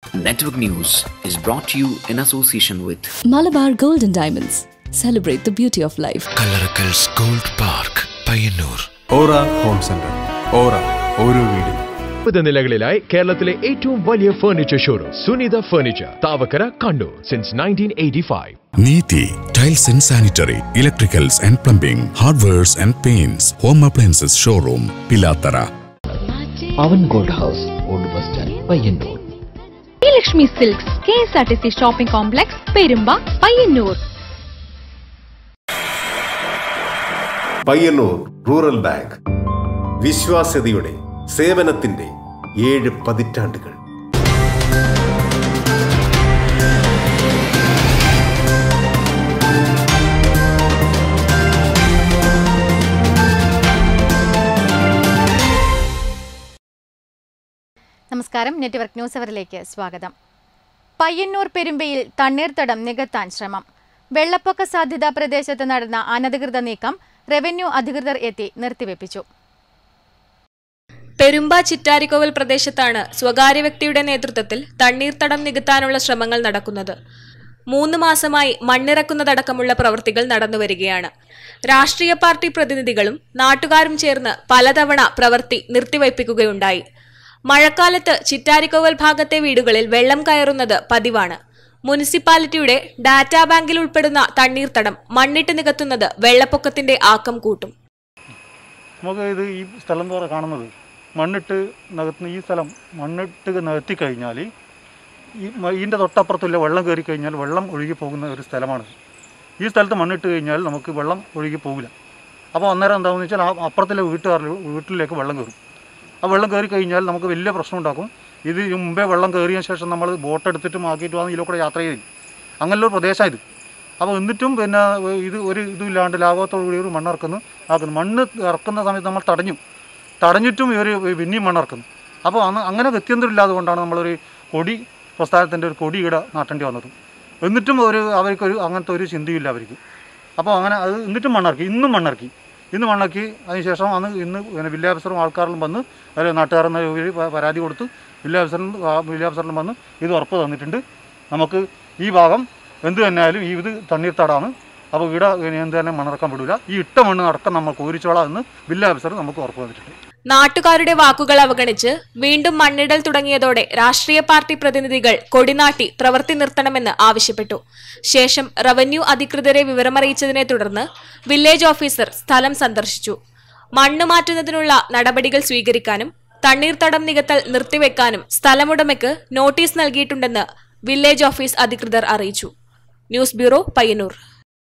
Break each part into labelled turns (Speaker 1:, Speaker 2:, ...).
Speaker 1: Network News is brought to you in association with
Speaker 2: Malabar Gold and Diamonds. Celebrate the beauty of life.
Speaker 3: Kallarakkals gold park Payyanur
Speaker 4: Aura home centre Aura ഓരോ വീടും
Speaker 5: മുപ്പത് നിലകളിലായി കേരളത്തിലെ ഏറ്റവും വലിയ furniture showroom Sunitha furniture Thavakkara Kannur since nineteen eighty five
Speaker 3: Neethi tiles and sanitary electricals and plumbing hardwares and paints home appliances showroom Pilathara
Speaker 6: Pavan gold house old bus stand Payyanur
Speaker 7: Lakshmi silks K S R T C shopping complex Perumba Payyanur
Speaker 8: Payyanur rural bank വിശ്വാസ്യതയുടെ സേവനത്തിന്റെ ഏഴ് പതിറ്റാണ്ടുകൾ
Speaker 9: നമസ്കാരം network news അവറിലേക്ക് സ്വാഗതം പയ്യന്നൂർ പെരുമ്പയിൽ തണ്ണീർത്തടം നികത്താൻ ശ്രമം വെള്ളപ്പൊക്ക സാധ്യതാ പ്രദേശത്ത് നടന്ന അനധികൃത നീക്കം റവന്യൂ അധികൃതർ എത്തി നിർത്തിവെപ്പിച്ചു
Speaker 10: പെരുമ്പ ചിറ്റാരിക്കോവൽ പ്രദേശത്താണ് സ്വകാര്യ വ്യക്തിയുടെ നേതൃത്വത്തിൽ തണ്ണീർത്തടം നികത്താനുള്ള ശ്രമങ്ങൾ നടക്കുന്നത് മൂന്ന് മാസമായി മണ്ണിറക്കുന്നതടക്കമുള്ള പ്രവൃത്തികൾ നടന്നുവരികയാണ് രാഷ്ട്രീയ പാർട്ടി പ്രതിനിധികളും നാട്ടുകാരും ചേർന്ന് പലതവണ പ്രവൃത്തി നിർത്തിവയ്പ്പിക്കുകയുണ്ടായി മഴക്കാലത്ത് ചിറ്റാരിക്കോവൽ ഭാഗത്തെ വീടുകളിൽ വെള്ളം കയറുന്നത് പതിവാണ് മുനിസിപ്പാലിറ്റിയുടെ ഡാറ്റാ ബാങ്കിൽ ഉൾപ്പെടുന്ന തണ്ണീർത്തടം മണ്ണിട്ട് നികത്തുന്നത് വെള്ളപ്പൊക്കത്തിന്റെ ആക്കം കൂട്ടും
Speaker 11: നമുക്ക് ഇത് ഈ സ്ഥലം എന്ന് പറഞ്ഞാൽ കാണുന്നത് മണ്ണിട്ട് നികത്തുന്ന ഈ സ്ഥലം മണ്ണിട്ട് നികത്തി കഴിഞ്ഞാൽ ഈ മ- ഇതിൻ്റെ തൊട്ടപ്പുറത്തുള്ള വെള്ളം കയറി കഴിഞ്ഞാൽ വെള്ളം ഒഴുകി പോകുന്ന ഒരു സ്ഥലമാണ് ഈ സ്ഥലത്ത് മണ്ണിട്ട് കഴിഞ്ഞാൽ നമുക്ക് വെള്ളം ഒഴുകി പോകില്ല അപ്പോൾ അന്നേരം എന്താണെന്ന് വെച്ചാൽ ആ അപ്പുറത്തിലെ വീട്ടുകാരിൽ വീട്ടിലേക്ക് വെള്ളം കയറും ആ വെള്ളം കയറി കഴിഞ്ഞാൽ നമുക്ക് വലിയ പ്രശ്നം ഉണ്ടാക്കും ഇത് ഈ മുമ്പേ വെള്ളം കയറിയ ശേഷം നമ്മൾ ബോട്ട് എടുത്തിട്ട് മാക്കിയിട്ട് വന്ന് ഇതിലൂടെ യാത്ര ചെയ്ത് അങ്ങനെയുള്ള പ്രദേശമാണ് ഇത് അപ്പോൾ എന്നിട്ടും പിന്നെ ഇത് ഒരു ഇതുമില്ലാണ്ട് ലാഘവത്തോടു കൂടി ഒരു മണ്ണിറക്കുന്നു ആക്കുന്നു മണ്ണ് ഇറക്കുന്ന സമയത്ത് നമ്മൾ തടഞ്ഞു തടഞ്ഞിട്ടും ഇവർ പിന്നെയും മണ്ണിറക്കുന്നു അപ്പോൾ അന്ന് അങ്ങനെ ഗത്യന്തരമില്ലാതെ കൊണ്ടാണ് നമ്മളൊരു കൊടി പ്രസ്ഥാനത്തിൻ്റെ ഒരു കൊടി ഇവിടെ നാട്ടേണ്ടി വന്നത് എന്നിട്ടും ഒരു അവർക്കൊരു അങ്ങനത്തെ ഒരു ചിന്തയില്ല അവർക്ക് അപ്പോൾ അങ്ങനെ അത് എന്നിട്ടും മണ്ണിറക്കി ഇന്നും മണ്ണിറക്കി ഇന്ന് മണ്ണിറക്കി അതിനുശേഷം അന്ന് ഇന്ന് പിന്നെ വില്ലേജ് ഓഫീസറും ആൾക്കാരിലും വന്ന് അവർ നാട്ടുകാരെന്ന ഒരു പ- പരാതി കൊടുത്ത് വില്ലേജ് ഓഫീസറിനും ആ വില്ലേജ് ഓഫീസറിലും വന്ന് ഇത് ഉറപ്പ് തന്നിട്ടുണ്ട് നമുക്ക് ഈ ഭാഗം എന്ത് തന്നെയായാലും ഈ ഇത് തണ്ണീർത്താടാണ് അപ്പോൾ ഇവിടെ എന്ത് തന്നെ മണ്ണിറക്കാൻ വിടില്ല ഈ ഇട്ട മണ്ണ് നടക്കം നമ്മൾ കോരിച്ചോളാം എന്ന് വില്ലേജ് ഓഫീസർ നമുക്ക് ഉറപ്പ് തന്നിട്ടുണ്ട്
Speaker 10: നാട്ടുകാരുടെ വാക്കുകൾ അവഗണിച്ച് വീണ്ടും മണ്ണിടൽ തുടങ്ങിയതോടെ രാഷ്ട്രീയ പാർട്ടി പ്രതിനിധികൾ കൊടിനാട്ടി പ്രവൃത്തി നിർത്തണമെന്ന് ആവശ്യപ്പെട്ടു ശേഷം റവന്യൂ അധികൃതരെ വിവരമറിയിച്ചതിനെ തുടർന്ന് വില്ലേജ് ഓഫീസർ സ്ഥലം സന്ദർശിച്ചു മണ്ണ് മാറ്റുന്നതിനുള്ള നടപടികൾ സ്വീകരിക്കാനും തണ്ണീർത്തടം നികത്തൽ നിർത്തിവെക്കാനും സ്ഥലമുടമയ്ക്ക് നോട്ടീസ് നൽകിയിട്ടുണ്ടെന്ന് വില്ലേജ് ഓഫീസ് അധികൃതർ അറിയിച്ചു ന്യൂസ് ബ്യൂറോ പയ്യന്നൂർ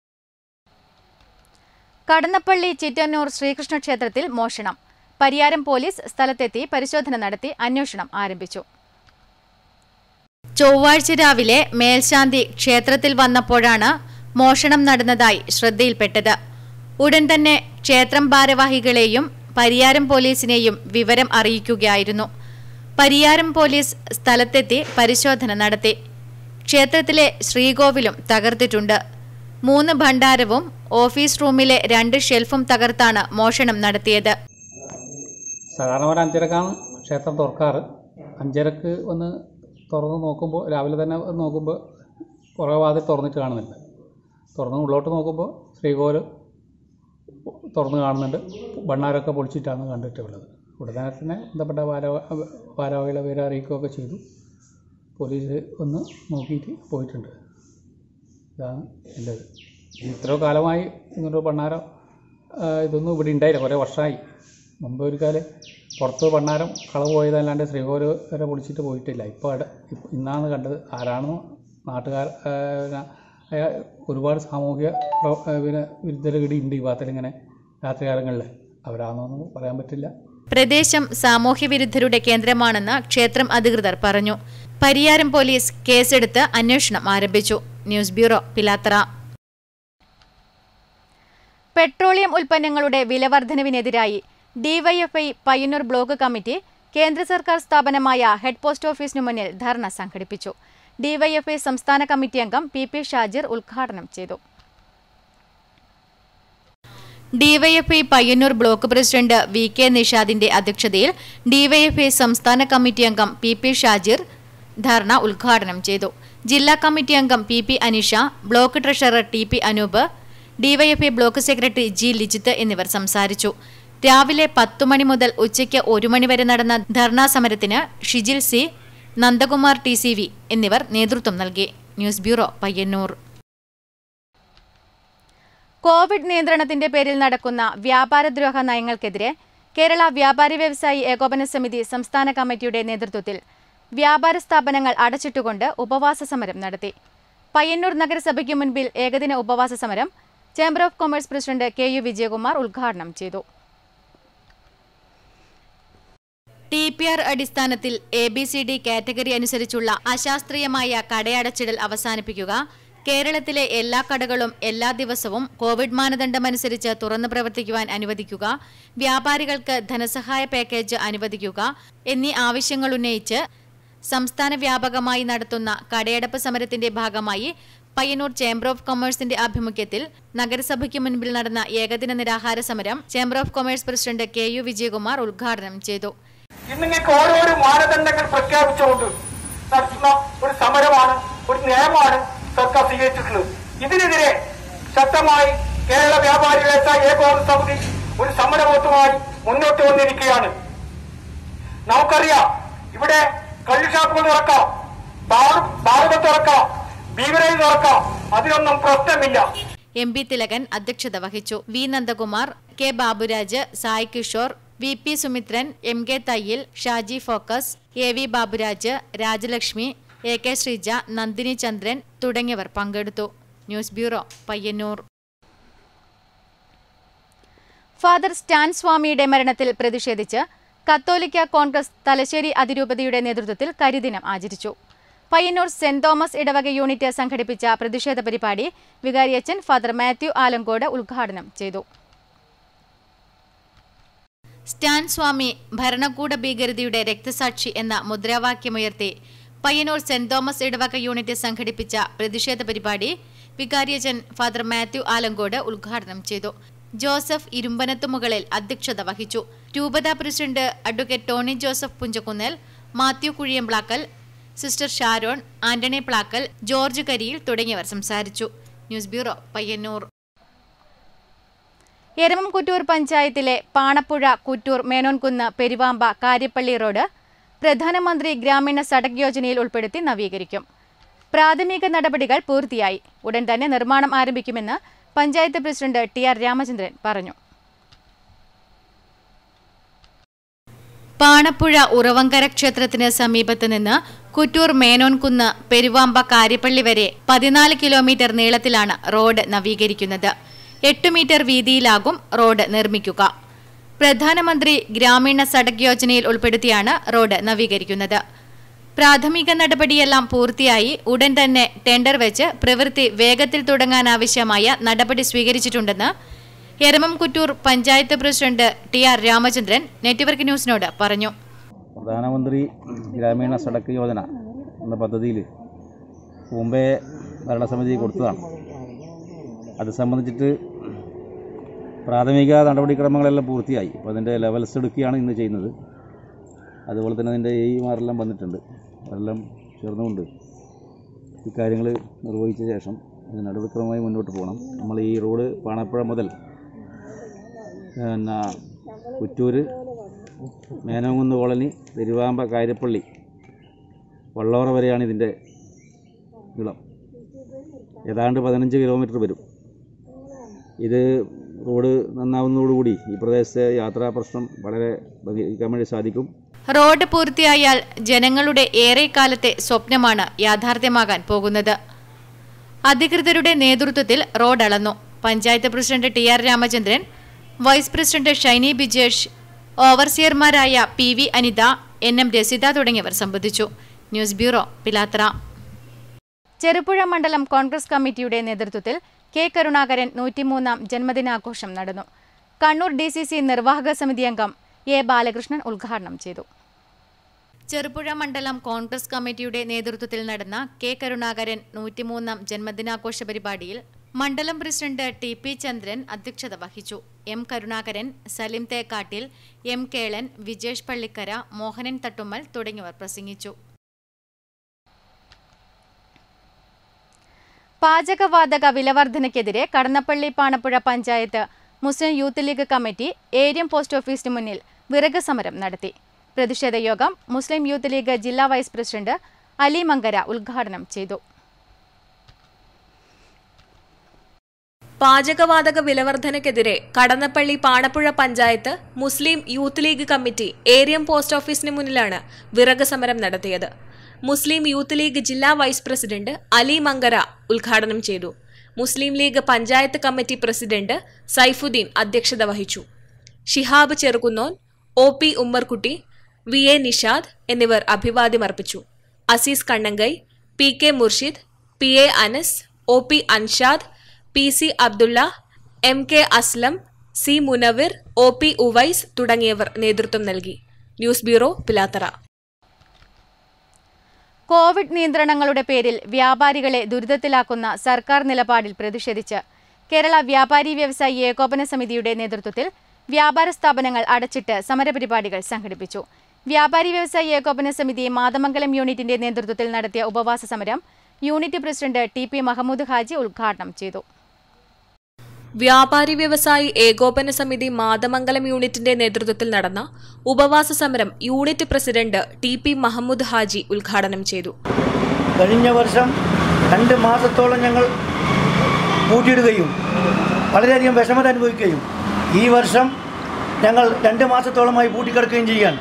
Speaker 9: കടന്നപ്പള്ളി ചിറ്റന്നൂർ ശ്രീകൃഷ്ണ ക്ഷേത്രത്തിൽ മോഷണം പരിയാരം പോലീസ് സ്ഥലത്തെത്തി പരിശോധന നടത്തി അന്വേഷണം ആരംഭിച്ചു ചൊവ്വാഴ്ച രാവിലെ മേൽശാന്തി ക്ഷേത്രത്തിൽ വന്നപ്പോഴാണ് മോഷണം നടന്നതായി ശ്രദ്ധയിൽപ്പെട്ടത് ഉടൻ തന്നെ ക്ഷേത്രം ഭാരവാഹികളെയും പരിയാരം പോലീസിനെയും വിവരം അറിയിക്കുകയായിരുന്നു പരിയാരം പോലീസ് സ്ഥലത്തെത്തി പരിശോധന നടത്തി ക്ഷേത്രത്തിലെ ശ്രീകോവിലും തകർത്തിട്ടുണ്ട് മൂന്ന് ഭണ്ഡാരവും ഓഫീസ് റൂമിലെ രണ്ട് ഷെൽഫും തകർത്താണ് മോഷണം നടത്തിയത്
Speaker 12: സാധാരണ ഒരു അഞ്ചരക്കാണ് ക്ഷേത്രം തുറക്കാറ് അഞ്ചരക്ക് ഒന്ന് തുറന്ന് നോക്കുമ്പോൾ രാവിലെ തന്നെ വന്ന് നോക്കുമ്പോൾ കുറേ വാതിൽ തുറന്നിട്ട് കാണുന്നില്ല തുറന്ന് ഉള്ളോട്ട് നോക്കുമ്പോൾ ശ്രീകോല് തുറന്ന് കാണുന്നുണ്ട് ഭണ്ണാരൊക്കെ പൊളിച്ചിട്ടാണ് കണ്ടിട്ടുള്ളത് ഉടനെ തന്നെ ബന്ധപ്പെട്ട ഭാരവ ഭാരവാഹികളെ പേരെ അറിയിക്കുകയൊക്കെ ചെയ്തു പോലീസ് ഒന്ന് നോക്കിയിട്ട് പോയിട്ടുണ്ട് ഇതാണ് എൻ്റേത് ഇത്രയോ കാലമായി ഇങ്ങനൊരു ഭണ്ണാരം ആ, ഇതൊന്നും ഇവിടെ ഉണ്ടായില്ല കുറേ വർഷമായി മുമ്പ് ഒരു കാലം പുറത്ത് ഭണ്ണാരം കളവ് പോയതല്ലാണ്ട് ശ്രീകോല് വരെ പൊളിച്ചിട്ട് പോയിട്ടില്ല ഇപ്പോൾ അവിടെ ഇപ്പ- ഇന്നാണ് കണ്ടത് ആരാണെന്നോ നാട്ടുകാർ ആ, പിന്നെ അയാ- ഒരുപാട് സാമൂഹിക പ്രവ- ആ, പിന്നെ വിരുദ്ധർ ഇവിടെ ഉണ്ട് ഈ ഭാഗത്തിൽ ഇങ്ങനെ രാത്രികാലങ്ങളിൽ അവരാണെന്നൊന്നും പറയാൻ പറ്റില്ല
Speaker 9: പ്രദേശം സാമൂഹ്യവിരുദ്ധരുടെ കേന്ദ്രമാണെന്ന് ക്ഷേത്രം അധികൃതർ പറഞ്ഞു പരിയാരം പോലീസ് കേസെടുത്ത് അന്വേഷണം ആരംഭിച്ചു ന്യൂസ് ബ്യൂറോ പിലാത്തറ പെട്രോളിയം ഉൽപ്പന്നങ്ങളുടെ വിലവർദ്ധനവിനെതിരായി ഡിവൈഎഫ്ഐ പയ്യന്നൂർ ബ്ലോക്ക് കമ്മിറ്റി കേന്ദ്ര സർക്കാർ സ്ഥാപനമായ ഹെഡ് പോസ്റ്റ് ഓഫീസിനു മുന്നിൽ ധർണ സംഘടിപ്പിച്ചു ഡിവൈഎഫ്ഐ സംസ്ഥാന കമ്മിറ്റി അംഗം പി പി ഷാജിർ ഉദ്ഘാടനം ചെയ്തു DYFI Payyanur block president V K നിഷാദിന്റെ അധ്യക്ഷതയിൽ ഡിവൈഎഫ്ഐ സംസ്ഥാന കമ്മിറ്റി അംഗം പി പി ഷാജിർ ധർണ ഉദ്ഘാടനം ചെയ്തു ജില്ലാ കമ്മിറ്റി അംഗം P P Anisha block treasurer T P Anoop DYFI block secretary G Lijith എന്നിവർ സംസാരിച്ചു രാവിലെ പത്തു മണി മുതൽ ഉച്ചയ്ക്ക് ഒരു മണി വരെ നടന്ന ധർണാ സമരത്തിന് Shijil C Nandakumar T C V എന്നിവർ നേതൃത്വം നൽകി ന്യൂസ് ബ്യൂറോ പയ്യന്നൂർ കോവിഡ് നിയന്ത്രണത്തിന്റെ പേരിൽ നടക്കുന്ന വ്യാപാരദ്രോഹ നയങ്ങൾക്കെതിരെ കേരള വ്യാപാരി വ്യവസായി ഏകോപന സമിതി സംസ്ഥാന കമ്മിറ്റിയുടെ നേതൃത്വത്തിൽ വ്യാപാര സ്ഥാപനങ്ങൾ അടച്ചിട്ടുകൊണ്ട് ഉപവാസ സമരം നടത്തി പയ്യന്നൂർ നഗരസഭയ്ക്ക് മുൻപിൽ ഏകദിന ഉപവാസ സമരം chamber of commerce president K U Vijayakumar ഉദ്ഘാടനം ചെയ്തു ടി പി ആർ അടിസ്ഥാനത്തിൽ A B C D category അനുസരിച്ചുള്ള അശാസ്ത്രീയമായ കടയടച്ചിടൽ അവസാനിപ്പിക്കുക കേരളത്തിലെ എല്ലാ കടകളും എല്ലാ ദിവസവും കോവിഡ് മാനദണ്ഡമനുസരിച്ച് തുറന്നു പ്രവർത്തിക്കുവാൻ അനുവദിക്കുക വ്യാപാരികൾക്ക് ധനസഹായ പാക്കേജ് അനുവദിക്കുക എന്നീ ആവശ്യങ്ങൾ ഉന്നയിച്ച് സംസ്ഥാന വ്യാപകമായി നടത്തുന്ന കടയടപ്പ് സമരത്തിന്റെ ഭാഗമായി പയ്യന്നൂർ ചേംബർ ഓഫ് കൊമേഴ്സിന്റെ ആഭിമുഖ്യത്തിൽ നഗരസഭയ്ക്ക് മുൻപിൽ നടന്ന ഏകദിന നിരാഹാര സമരം chamber of commerce president K U Vijayakumar ഉദ്ഘാടനം ചെയ്തു
Speaker 13: ഇന്നിങ്ങൾക്ക് ഓരോരോ മാനദണ്ഡങ്ങൾ പ്രഖ്യാപിച്ചുകൊണ്ട് നടത്തുന്ന ഒരു സമരമാണ് ഒരു നിയമമാണ് സർക്കാർ സ്വീകരിച്ചിട്ടുള്ളത് ഇതിനെതിരെ ശക്തമായി കേരള വ്യാപാരി വ്യവസായ ഏകോപന സമിതി ഒരു സമരബോധമായി മുന്നോട്ട് വന്നിരിക്കുകയാണ് നമുക്കറിയാം ഇവിടെ കള്ളുഷാപ്പുകൾ തുറക്കാം ബാർ- ബാറുകൾ തുറക്കാം ബീവറേജ് തുറക്കാം അതിനൊന്നും പ്രശ്നമില്ല
Speaker 9: എം പി തിലകൻ അധ്യക്ഷത വഹിച്ചു V Nandakumar K Baburaj Sai Kishore V P Sumithran M K Thayyil Shaji focus A V Baburaj Rajalakshmi A K Sreeja Nandini Chandran തുടങ്ങിയവർ പങ്കെടുത്തു news bureau Payyanur father Stan സ്വാമിയുടെ മരണത്തിൽ പ്രതിഷേധിച്ച് കത്തോലിക്ക കോൺഗ്രസ് തലശ്ശേരി അതിരൂപതയുടെ നേതൃത്വത്തിൽ കരിദിനം ആചരിച്ചു പയ്യന്നൂർ സെന്റ് തോമസ് ഇടവക യൂണിറ്റ് സംഘടിപ്പിച്ച പ്രതിഷേധ പരിപാടി വികാരിയച്ചൻ ഫാദർ മാത്യു ആലങ്കോട് ഉദ്ഘാടനം ചെയ്തു സ്റ്റാൻ സ്വാമി ഭരണകൂട ഭീകരതയുടെ രക്തസാക്ഷി എന്ന മുദ്രാവാക്യമുയർത്തി പയ്യന്നൂർ സെന്റ് തോമസ് ഇടവക യൂണിറ്റ് സംഘടിപ്പിച്ച പ്രതിഷേധ പരിപാടി വികാരിയച്ചൻ ഫാദർ മാത്യു ആലങ്കോട് ഉദ്ഘാടനം ചെയ്തു ജോസഫ് ഇരുമ്പനത്തുമുകളിൽ അധ്യക്ഷത വഹിച്ചു രൂപതാ president advocate Tony Joseph Punchakkunnel Mathew Kuzhiyamplakkal sister Sharon Antony Plakkal George Kariyil തുടങ്ങിയവർ സംസാരിച്ചു ന്യൂസ് ബ്യൂറോ പയ്യന്നൂർ എരമംകുറ്റൂർ പഞ്ചായത്തിലെ പാണപ്പുഴ കുറ്റൂർ മേനോൻകുന്ന് പെരുവാമ്പ കാര്യപ്പള്ളി റോഡ് പ്രധാനമന്ത്രി ഗ്രാമീണ സഡക് യോജനയിൽ ഉൾപ്പെടുത്തി നവീകരിക്കും പ്രാഥമിക നടപടികൾ പൂർത്തിയായി ഉടൻ തന്നെ നിർമ്മാണം ആരംഭിക്കുമെന്ന് panchayat president T R Ramachandran പറഞ്ഞു പാണപ്പുഴ ഉറവങ്കര ക്ഷേത്രത്തിന് സമീപത്ത് നിന്ന് കുറ്റൂർ മേനോൻകുന്ന് പെരുവാമ്പ കാര്യപ്പള്ളി വരെ പതിനാല് കിലോമീറ്റർ നീളത്തിലാണ് റോഡ് നവീകരിക്കുന്നത് എട്ട് മീറ്റർ വീതിയിലാകും റോഡ് നിർമ്മിക്കുക പ്രധാനമന്ത്രി ഗ്രാമീണ സഡക് യോജനയിൽ ഉൾപ്പെടുത്തിയാണ് റോഡ് നവീകരിക്കുന്നത് പ്രാഥമിക നടപടിയെല്ലാം പൂർത്തിയായി ഉടൻ തന്നെ ടെൻഡർ വെച്ച് പ്രവൃത്തി വേഗത്തിൽ തുടങ്ങാനാവശ്യമായ നടപടി സ്വീകരിച്ചിട്ടുണ്ടെന്ന് Eramamkuttoor panchayat president T R Ramachandran network ന്യൂസിനോട് പറഞ്ഞു
Speaker 14: പ്രധാനമന്ത്രി ഗ്രാമീണ സടക്ക് യോജന എന്ന പദ്ധതിയിൽ മുമ്പേ ഭരണസമിതി കൊടുത്തതാണ് അത് സംബന്ധിച്ചിട്ട് പ്രാഥമിക നടപടിക്രമങ്ങളെല്ലാം പൂർത്തിയായി അപ്പോൾ അതിൻ്റെ ലെവൽസ് എടുക്കുകയാണ് ഇന്ന് ചെയ്യുന്നത് അതുപോലെ തന്നെ അതിൻ്റെ എ മാരെല്ലാം വന്നിട്ടുണ്ട് അതെല്ലാം ചേർന്നുകൊണ്ട് ഇക്കാര്യങ്ങൾ നിർവഹിച്ച ശേഷം ഇത് നടപടിക്രമമായി മുന്നോട്ട് പോകണം നമ്മൾ ഈ റോഡ് പാണപ്പുഴ മുതൽ പിന്നെ കുറ്റൂര് മേനോങ്കുന്ന് കോളനി പെരുവാമ്പ കായരപ്പള്ളി വള്ളോറ വരെയാണ് ഇതിൻ്റെ നീളം ഏതാണ്ട് പതിനഞ്ച് കിലോമീറ്റർ വരും ഇത് റോഡ് നന്നാവുന്നതോടുകൂടി ഈ പ്രദേശത്തെ യാത്രാ പ്രശ്നം വളരെ പരിഹരിക്കാൻ വേണ്ടി സാധിക്കും
Speaker 9: റോഡ് പൂർത്തിയായാൽ ജനങ്ങളുടെ ഏറെക്കാലത്തെ സ്വപ്നമാണ് യാഥാർത്ഥ്യമാകാൻ പോകുന്നത് അധികൃതരുടെ നേതൃത്വത്തിൽ റോഡ് അളന്നു panchayat president T R Ramachandran vice president Shiny Bijesh ഓവർസിയർമാരായ P V Anitha N M Rasitha തുടങ്ങിയവർ സംബന്ധിച്ചു ന്യൂസ് ബ്യൂറോ പിലാത്ര ചെറുപുഴ മണ്ഡലം കോൺഗ്രസ് കമ്മിറ്റിയുടെ നേതൃത്വത്തിൽ കെ കരുണാകരൻ നൂറ്റിമൂന്നാം ജന്മദിനാഘോഷം നടന്നു കണ്ണൂർ ഡി സി സി നിർവാഹക സമിതി അംഗം എ ബാലകൃഷ്ണൻ ഉദ്ഘാടനം ചെയ്തു ചെറുപുഴ മണ്ഡലം കോൺഗ്രസ് കമ്മിറ്റിയുടെ നേതൃത്വത്തിൽ നടന്ന കെ കരുണാകരൻ നൂറ്റിമൂന്നാം ജന്മദിനാഘോഷ പരിപാടിയിൽ മണ്ഡലം പ്രസിഡന്റ് ടി പി ചന്ദ്രൻ അധ്യക്ഷത വഹിച്ചു എം കരുണാകരൻ സലിം തേക്കാട്ടിൽ എം കേളൻ വിജേഷ് പള്ളിക്കര മോഹനൻ തട്ടുമ്മൽ തുടങ്ങിയവർ പ്രസംഗിച്ചു പാചകവാതക വിലവർധനയ്ക്കെതിരെ Kadannappalli Panappuzha panchayat Muslim youth league committee Eriyam post ഓഫീസിന് മുന്നിൽ വിറക് സമരം നടത്തി പ്രതിഷേധ യോഗം മുസ്ലിം യൂത്ത് ലീഗ് ജില്ലാ വൈസ് പ്രസിഡന്റ് അലി മങ്കര ഉദ്ഘാടനം ചെയ്തു
Speaker 10: പാചകവാതക വിലവർധനയ്ക്കെതിരെ Kadannappalli Panappuzha panchayat Muslim youth league committee Eriyam post ഓഫീസിന് മുന്നിലാണ് വിറക് സമരം നടത്തിയത് മുസ്ലിം യൂത്ത് ലീഗ് ജില്ലാ വൈസ് പ്രസിഡന്റ് അലി മങ്കര ഉദ്ഘാടനം ചെയ്തു മുസ്ലിം league panchayat committee president Saifuddin അധ്യക്ഷത വഹിച്ചു Shihab Cherukunnon O P Ummerkutty V A Nishad എന്നിവർ അഭിവാദ്യമർപ്പിച്ചു Azeez Kannankai P K Murshid P A Anas O P Anshad P C Abdulla M K Aslam C Munavir O P Uvais തുടങ്ങിയവർ നേതൃത്വം നൽകി ന്യൂസ് ബ്യൂറോ പിലാത്തറ
Speaker 9: കോവിഡ് നിയന്ത്രണങ്ങളുടെ പേരിൽ വ്യാപാരികളെ ദുരിതത്തിലാക്കുന്ന സർക്കാർ നിലപാടിൽ പ്രതിഷേധിച്ച് കേരള വ്യാപാരി വ്യവസായി ഏകോപന സമിതിയുടെ നേതൃത്വത്തിൽ വ്യാപാര സ്ഥാപനങ്ങൾ അടച്ചിട്ട് സമരപരിപാടികൾ സംഘടിപ്പിച്ചു വ്യാപാരി വ്യവസായി ഏകോപന സമിതി മാതമംഗലം യൂണിറ്റിന്റെ നേതൃത്വത്തിൽ നടത്തിയ ഉപവാസ സമരം unit president T P Mahmood Haji ഉദ്ഘാടനം ചെയ്തു
Speaker 10: വ്യാപാരി വ്യവസായി ഏകോപന സമിതി മാതമംഗലം യൂണിറ്റിന്റെ നേതൃത്വത്തിൽ നടന്ന ഉപവാസ സമരം unit president T P Mahmood Haji ഉദ്ഘാടനം ചെയ്തു
Speaker 15: കഴിഞ്ഞ വർഷം രണ്ട് മാസത്തോളം ഞങ്ങൾ പൂട്ടിയിടുകയും വളരെയധികം വിഷമത അനുഭവിക്കുകയും ഈ വർഷം ഞങ്ങൾ രണ്ട് മാസത്തോളമായി പൂട്ടിക്കിടക്കുകയും ചെയ്യുകയാണ്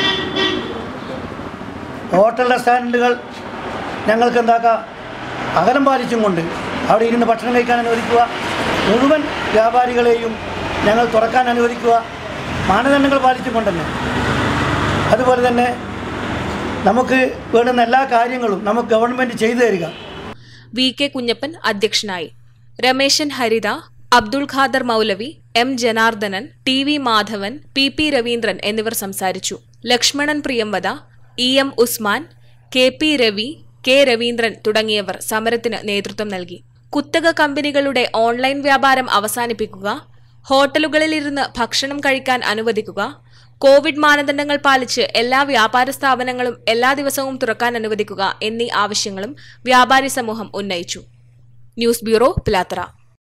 Speaker 15: ഹോട്ടൽ റെസ്റ്റോറൻറ്റുകൾ ഞങ്ങൾക്ക് എന്താക്കാം അകലം പാലിച്ചും കൊണ്ട് അവിടെ ഇരുന്ന് ഭക്ഷണം കഴിക്കാൻ അനുവദിക്കുക മുഴുവൻ വ്യാപാരികളെയും ഞങ്ങൾ തുറക്കാൻ അനുവദിക്കുക മാനദണ്ഡങ്ങൾ പാലിച്ചും കൊണ്ട് തന്നെ അതുപോലെ തന്നെ നമുക്ക് വേണ്ടുന്ന എല്ലാ കാര്യങ്ങളും നമുക്ക് ഗവൺമെൻറ് ചെയ്തു തരിക
Speaker 10: വി കെ കുഞ്ഞപ്പൻ അധ്യക്ഷനായി Rameshan Haritha Abdul Khader Moulavi M Janardhanan T V Madhavan P P Raveendran എന്നിവർ സംസാരിച്ചു Lakshmanan Priyamvada E M Usman K P Ravi K Raveendran തുടങ്ങിയവർ സമരത്തിന് നേതൃത്വം നൽകി കുത്തക കമ്പനികളുടെ ഓൺലൈൻ വ്യാപാരം അവസാനിപ്പിക്കുക ഹോട്ടലുകളിലിരുന്ന് ഭക്ഷണം കഴിക്കാൻ അനുവദിക്കുക കോവിഡ് മാനദണ്ഡങ്ങൾ പാലിച്ച് എല്ലാ വ്യാപാര സ്ഥാപനങ്ങളും എല്ലാ ദിവസവും തുറക്കാൻ അനുവദിക്കുക എന്നീ ആവശ്യങ്ങളും വ്യാപാരി സമൂഹം ഉന്നയിച്ചു news bureau Pilathara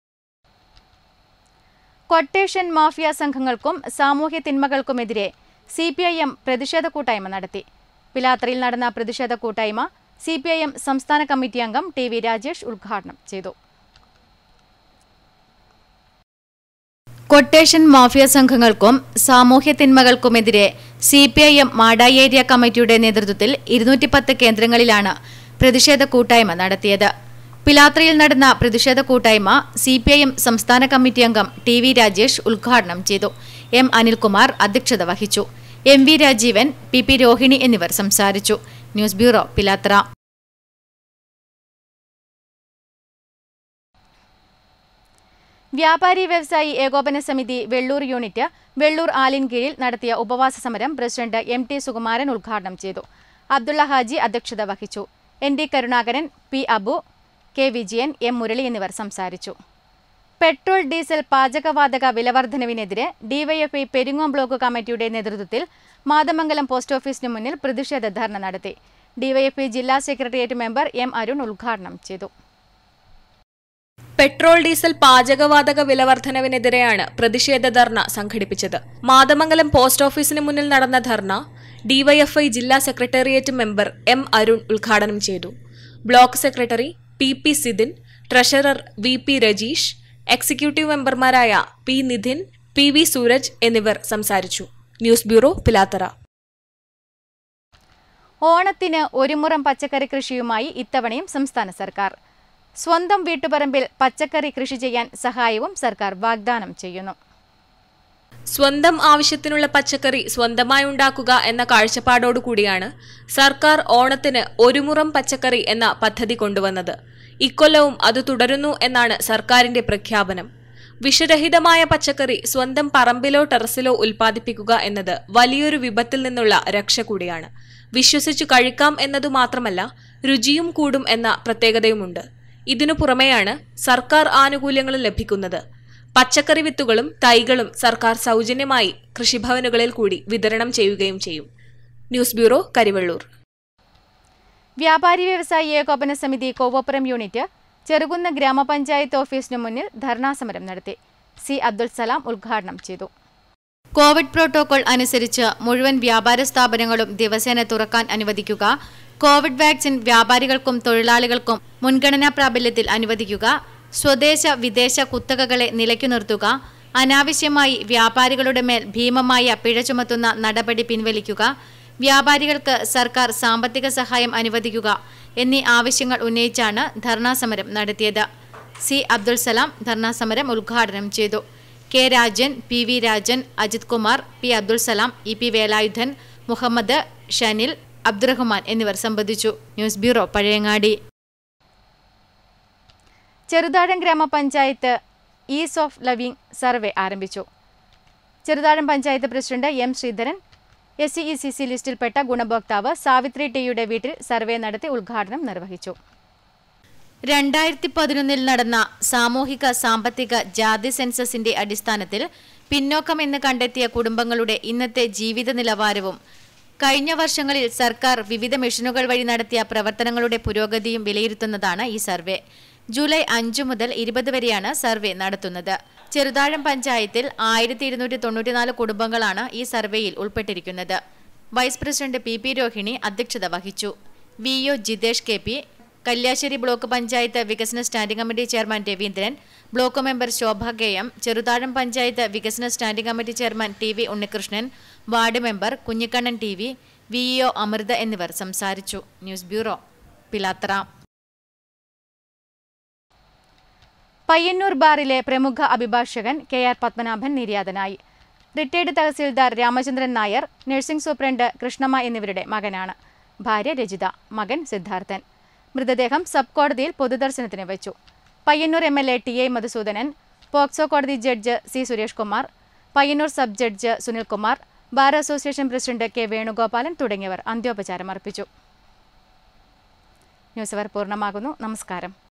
Speaker 9: quotation mafia സംഘങ്ങൾക്കും സാമൂഹ്യ തിന്മകൾക്കുമെതിരെ സി പി ഐ എം പ്രതിഷേധ കൂട്ടായ്മ നടത്തി പിലാത്രയിൽ നടന്ന പ്രതിഷേധ കൂട്ടായ്മ സി പി ഐ എം സംസ്ഥാന കമ്മിറ്റി അംഗം ടി വി രാജേഷ് ഉദ്ഘാടനം ചെയ്തു കൊട്ടേഷൻ മാഫിയ സംഘങ്ങൾക്കും സാമൂഹ്യ തിന്മകൾക്കുമെതിരെ C P I M Madayi area കമ്മിറ്റിയുടെ നേതൃത്വത്തിൽ ഇരുന്നൂറ്റി പത്ത് കേന്ദ്രങ്ങളിലാണ് പ്രതിഷേധ കൂട്ടായ്മ നടത്തിയത് പിലാത്രയിൽ നടന്ന പ്രതിഷേധ കൂട്ടായ്മ സി പി ഐ എം സംസ്ഥാന കമ്മിറ്റി അംഗം ടി വി രാജേഷ് ഉദ്ഘാടനം ചെയ്തു എം അനിൽകുമാർ അധ്യക്ഷത വഹിച്ചു M V Rajeevan P P Rohini എന്നിവർ സംസാരിച്ചു ന്യൂസ് ബ്യൂറോ പിലാത്ര വ്യാപാരി വ്യവസായി ഏകോപന സമിതി വെള്ളൂർ യൂണിറ്റ് വെള്ളൂർ ആലിൻകീഴിൽ നടത്തിയ ഉപവാസ സമരം പ്രസിഡന്റ് എം ടി സുകുമാരൻ ഉദ്ഘാടനം ചെയ്തു അബ്ദുള്ള ഹാജി അധ്യക്ഷത വഹിച്ചു N D Karunakaran P Abu K Vijayan M Murali എന്നിവർ സംസാരിച്ചു പെട്രോൾ ഡീസൽ പാചകവാതക വിലവർദ്ധനവിനെതിരെ ഡിവൈഎഫ്ഐ പെരിങ്ങോം ബ്ലോക്ക് കമ്മിറ്റിയുടെ നേതൃത്വത്തിൽ മാതമംഗലം പോസ്റ്റ് ഓഫീസിന് മുന്നിൽ പ്രതിഷേധ ധർണ നടത്തി ഡിവൈഎഫ്ഐ ജില്ലാ സെക്രട്ടേറിയറ്റ് മെമ്പർ എം അരുൺ ഉദ്ഘാടനം ചെയ്തു
Speaker 10: പെട്രോൾ ഡീസൽ പാചകവാതക വിലവർദ്ധനവിനെതിരെയാണ് പ്രതിഷേധ ധർണ സംഘടിപ്പിച്ചത് മാതമംഗലം പോസ്റ്റ് ഓഫീസിന് മുന്നിൽ നടന്ന ധർണ ഡിവൈഎഫ്ഐ ജില്ലാ സെക്രട്ടേറിയറ്റ് മെമ്പർ എം അരുൺ ഉദ്ഘാടനം ചെയ്തു block secretary P P Sidin treasurer V P Rajeesh executive മെമ്പർമാരായ P Nidhin P V Sooraj എന്നിവർ സംസാരിച്ചു ന്യൂസ് ബ്യൂറോ പിലാത്തറ
Speaker 9: ഓണത്തിന് ഒരു മുറം പച്ചക്കറി കൃഷിയുമായി ഇത്തവണയും സംസ്ഥാന സർക്കാർ സ്വന്തം വീട്ടുപറമ്പിൽ പച്ചക്കറി കൃഷി ചെയ്യാൻ സഹായവും സർക്കാർ വാഗ്ദാനം ചെയ്യുന്നു
Speaker 10: സ്വന്തം ആവശ്യത്തിനുള്ള പച്ചക്കറി സ്വന്തമായി ഉണ്ടാക്കുക എന്ന കാഴ്ചപ്പാടോടുകൂടിയാണ് സർക്കാർ ഓണത്തിന് ഒരു മുറം പച്ചക്കറി എന്ന പദ്ധതി കൊണ്ടുവന്നത് ഇക്കൊല്ലവും അത് തുടരുന്നു എന്നാണ് സർക്കാരിന്റെ പ്രഖ്യാപനം വിഷരഹിതമായ പച്ചക്കറി സ്വന്തം പറമ്പിലോ ടെറസിലോ ഉൽപ്പാദിപ്പിക്കുക എന്നത് വലിയൊരു വിപത്തിൽ നിന്നുള്ള രക്ഷ കൂടിയാണ് വിശ്വസിച്ചു കഴിക്കാം എന്നതു മാത്രമല്ല രുചിയും കൂടും എന്ന പ്രത്യേകതയുമുണ്ട് ഇതിനു പുറമെയാണ് സർക്കാർ ആനുകൂല്യങ്ങളും ലഭിക്കുന്നത് പച്ചക്കറി വിത്തുകളും തൈകളും സർക്കാർ സൗജന്യമായി കൃഷിഭവനുകളിൽ കൂടി വിതരണം ചെയ്യുകയും ചെയ്യും ന്യൂസ് ബ്യൂറോ കരിവള്ളൂർ
Speaker 9: വ്യാപാരി വ്യവസായി ഏകോപന സമിതി കോവോപ്പുരം യൂണിറ്റ് ചെറുകുന്ന് ഗ്രാമപഞ്ചായത്ത് ഓഫീസിനു മുന്നിൽ ധർണാസമരം നടത്തി സി അബ്ദുൽ സലാം ഉദ്ഘാടനം ചെയ്തു കോവിഡ് പ്രോട്ടോകോൾ അനുസരിച്ച് മുഴുവൻ വ്യാപാര സ്ഥാപനങ്ങളും ദിവസേന തുറക്കാൻ അനുവദിക്കുക കോവിഡ് വാക്സിൻ വ്യാപാരികൾക്കും തൊഴിലാളികൾക്കും മുൻഗണനാ പ്രാബല്യത്തിൽ അനുവദിക്കുക സ്വദേശ വിദേശ കുത്തകകളെ നിലയ്ക്കു നിർത്തുക അനാവശ്യമായി വ്യാപാരികളുടെ മേൽ ഭീമമായ പിഴ ചുമത്തുന്ന നടപടി പിൻവലിക്കുക വ്യാപാരികൾക്ക് സർക്കാർ സാമ്പത്തിക സഹായം അനുവദിക്കുക എന്നീ ആവശ്യങ്ങൾ ഉന്നയിച്ചാണ് ധർണാസമരം നടത്തിയത് സി അബ്ദുൾ സലാം ധർണാസമരം ഉദ്ഘാടനം ചെയ്തു K Rajan P V Rajan Ajith Kumar P Abdul Salam E P Velayudhan Muhammad Shanil Abdurahman എന്നിവർ സംബന്ധിച്ചു ന്യൂസ് ബ്യൂറോ പഴയങ്ങാടി ചെറുതാഴം ഗ്രാമപഞ്ചായത്ത് ഈസ് ഓഫ് ലവിംഗ് സർവേ ആരംഭിച്ചു Cheruthazham panchayat president M Sreedharan S C E C C ലിസ്റ്റിൽപ്പെട്ട ഗുണഭോക്താവ് സാവിത്രി ടിയുടെ വീട്ടിൽ സർവേ നടത്തി ഉദ്ഘാടനം നിർവഹിച്ചു രണ്ടായിരത്തി പതിനൊന്നിൽ നടന്ന സാമൂഹിക സാമ്പത്തിക ജാതി സെൻസസിന്റെ അടിസ്ഥാനത്തിൽ പിന്നോക്കം എന്ന് കണ്ടെത്തിയ കുടുംബങ്ങളുടെ ഇന്നത്തെ ജീവിത നിലവാരവും കഴിഞ്ഞ വർഷങ്ങളിൽ സർക്കാർ വിവിധ മിഷനുകൾ വഴി നടത്തിയ പ്രവർത്തനങ്ങളുടെ പുരോഗതിയും വിലയിരുത്തുന്നതാണ് ഈ സർവേ ജൂലൈ അഞ്ചു മുതൽ ഇരുപത് വരെയാണ് സർവേ നടത്തുന്നത് ചെറുതാഴം പഞ്ചായത്തിൽ ആയിരത്തി ഇരുന്നൂറ്റി തൊണ്ണൂറ്റിനാല് കുടുംബങ്ങളാണ് ഈ സർവേയിൽ ഉൾപ്പെട്ടിരിക്കുന്നത് vice president P P Rohini അധ്യക്ഷത വഹിച്ചു V O Jithesh K P Kalliasseri block panchayat വികസന standing committee chairman Raveendran block member Shobha K M Cheruthazham panchayat വികസന standing committee chairman T V Unnikrishnan ward member Kunhikannan T V V O Amrutha എന്നിവർ സംസാരിച്ചു ന്യൂസ് ബ്യൂറോ പിലാത്ര പയ്യന്നൂർ ബാറിലെ പ്രമുഖ അഭിഭാഷകൻ കെ ആർ പത്മനാഭൻ നിര്യാതനായി retired tahsildar Ramachandran Nair nursing superintendent Krishnamma എന്നിവരുടെ മകനാണ് ഭാര്യ രജിത മകൻ സിദ്ധാർത്ഥൻ മൃതദേഹം സബ് കോടതിയിൽ പൊതുദർശനത്തിന് വെച്ചു Payyanur M L A T A Madhusoodanan POCSO കോടതി judge C Suresh Kumar Payyanur sub judge Sunilkumar bar association president K Venugopalan തുടങ്ങിയവർ അന്ത്യോപചാരം അർപ്പിച്ചു ന്യൂസ് അവർ പൂർണ്ണമാകുന്നു നമസ്കാരം